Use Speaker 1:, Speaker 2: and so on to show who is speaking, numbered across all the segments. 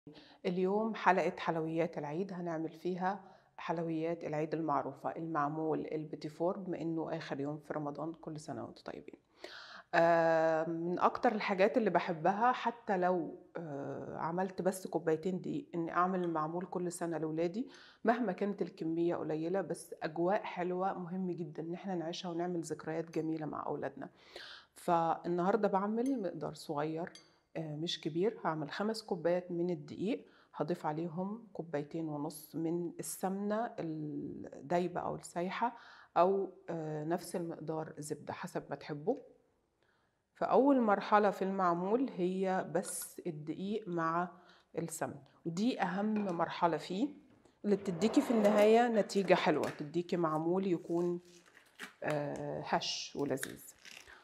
Speaker 1: اليوم حلقة حلويات العيد هنعمل فيها حلويات العيد المعروفة المعمول البيتي فور بما إنه آخر يوم في رمضان كل سنة وأنتم طيبين. آه، من أكتر الحاجات اللي بحبها حتى لو آه، عملت بس كوبايتين دقيق إني أعمل المعمول كل سنة لولادي مهما كانت الكمية قليلة بس أجواء حلوة مهم جدا إن احنا نعيشها ونعمل ذكريات جميلة مع أولادنا. فالنهارده بعمل مقدار صغير آه، مش كبير هعمل خمس كوبايات من الدقيق هضيف عليهم كوبايتين ونص من السمنة الدايبة أو السايحة أو آه، نفس المقدار زبدة حسب ما تحبوا فأول مرحلة في المعمول هي بس الدقيق مع السمن ودي أهم مرحلة فيه اللي بتديكي في النهاية نتيجة حلوة تديكي معمول يكون آه، هش ولذيذ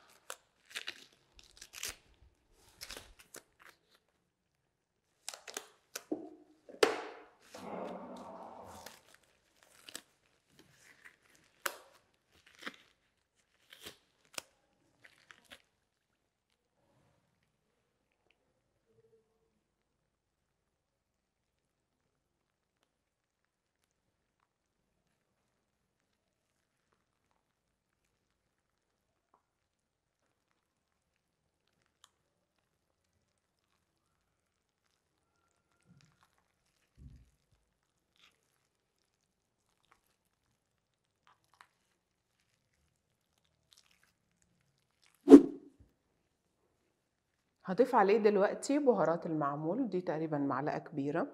Speaker 1: هضيف عليه دلوقتي بهارات المعمول دي تقريبا معلقة كبيرة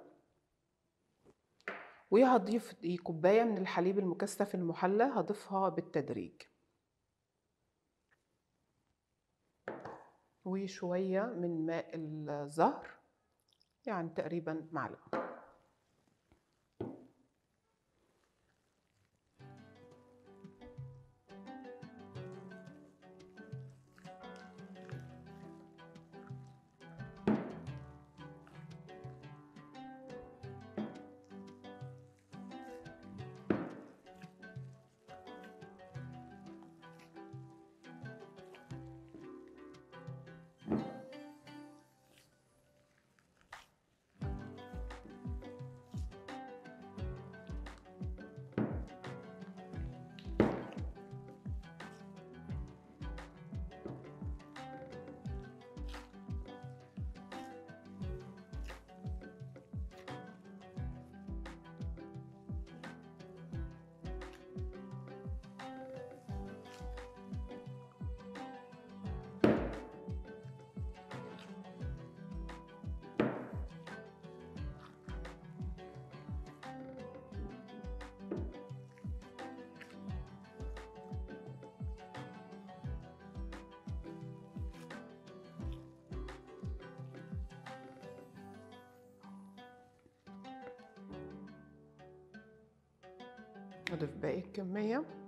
Speaker 1: وهضيف دي كوباية من الحليب المكثف المحلى هضيفها بالتدريج وشوية من ماء الزهر يعني تقريبا معلقة أضيف باقي الكمية